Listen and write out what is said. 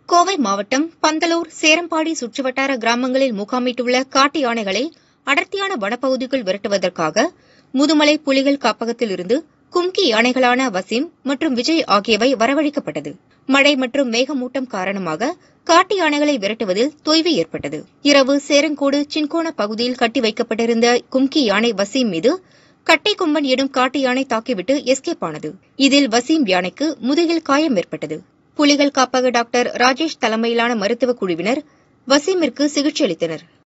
கோவை மாவட்டம் பந்தலூர் சேரம்பாடி சுற்றுவட்டார கிராமங்களில் முகாமிட்டுள்ள காட்டு யானைகளை அடர்த்தியான வனப்பகுதிக்குள் விரட்டுவதற்காக முதுமலை புலிகள் காப்பகத்தில் இருந்து கும்கி யானைகளான வசீம் மற்றும் விஜய் ஆகியவை வரவழைக்கப்பட்டது மழை மற்றும் மேகமூட்டம் காரணமாக காட்டு யானைகளை விரட்டுவதில் தொய்வு ஏற்பட்டது இரவு சேரங்கோடு சின்கோண பகுதியில் கட்டி வைக்கப்பட்டிருந்த கும்கி யானை வசீம் மீது கட்டை கொம்பன் எனும் காட்டு யானை தாக்கிவிட்டு எஸ்கேப் ஆனது இதில் வசீம் யானைக்கு முதுகில் காயம் ஏற்பட்டது புலிகள் காப்பக டாக்டர் ராஜேஷ் தலைமையிலான மருத்துவக் குழுவினர் வசீமிற்கு சிகிச்சை அளித்தனர்